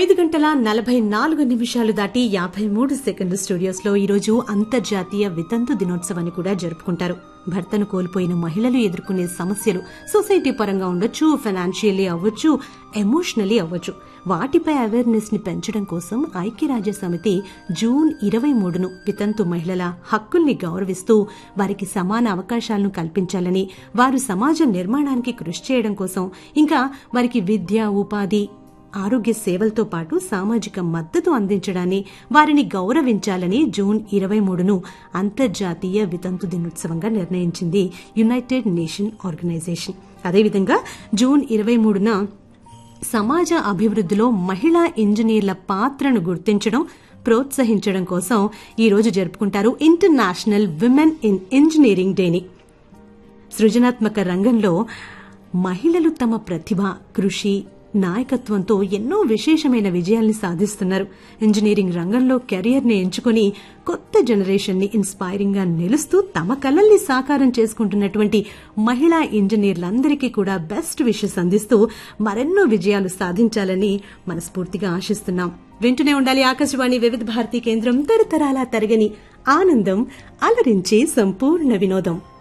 ఐదు గంటల నలభై నాలుగు నిమిషాలు దాటి యాభై మూడు సెకండ్ల స్టూడియోస్ లో ఈరోజు అంతర్జాతీయ వితంతు దినోత్సవాన్ని కూడా జరుపుకుంటారు భర్తను కోల్పోయిన మహిళలు ఎదుర్కొనే సమస్యలు సొసైటీ పరంగా ఉండొచ్చు ఫైనాన్షియల్లీ అవ్వచ్చు ఎమోషనలీ అవ్వచ్చు వాటిపై అవేర్నెస్ ని పెంచడం కోసం ఐక్యరాజ్య సమితి జూన్ ఇరవై మూడును వితంతు మహిళల హక్కుల్ని గౌరవిస్తూ వారికి సమాన అవకాశాలను కల్పించాలని వారు సమాజ నిర్మాణానికి కృషి చేయడం కోసం ఇంకా వారికి విద్య ఉపాధి ఆరోగ్య సేవలతో పాటు సామాజిక మద్దతు అందించడాన్ని వారిని గౌరవించాలని జూన్ ఇరవై మూడును అంతర్జాతీయ వితంతు దినోత్సవంగా నిర్ణయించింది యునైటెడ్ నేషన్ ఆర్గనైజేషన్ అదేవిధంగా జూన్ ఇరవై మూడున సమాజ అభివృద్ధిలో మహిళా ఇంజనీర్ల పాత్రను గుర్తించడం ప్రోత్సహించడం కోసం ఈ రోజు జరుపుకుంటారు ఇంటర్నేషనల్ విమెన్ ఇన్ ఇంజనీరింగ్ డేని సృజనాత్మక రంగంలో మహిళలు తమ ప్రతిభ కృషి నాయకత్వంతో ఎన్నో విశేషమైన విజయాల్ని సాధిస్తున్నారు ఇంజనీరింగ్ రంగంలో కెరియర్ ని ఎంచుకుని కొత్త జనరేషన్ ని ఇన్స్పైరింగ్ గా నిలుస్తూ తమ కలల్ని సాకారం చేసుకుంటున్నటువంటి మహిళా ఇంజనీర్లందరికీ కూడా బెస్ట్ విషెస్ అందిస్తూ మరెన్నో విజయాలు సాధించాలని మనస్ఫూర్తిగా ఆశిస్తున్నాం వింటూనే ఉండాలి ఆకాశవాణి వివిధ భారతి కేంద్రం తరతరాల తరగని ఆనందం అలరించే సంపూర్ణ వినోదం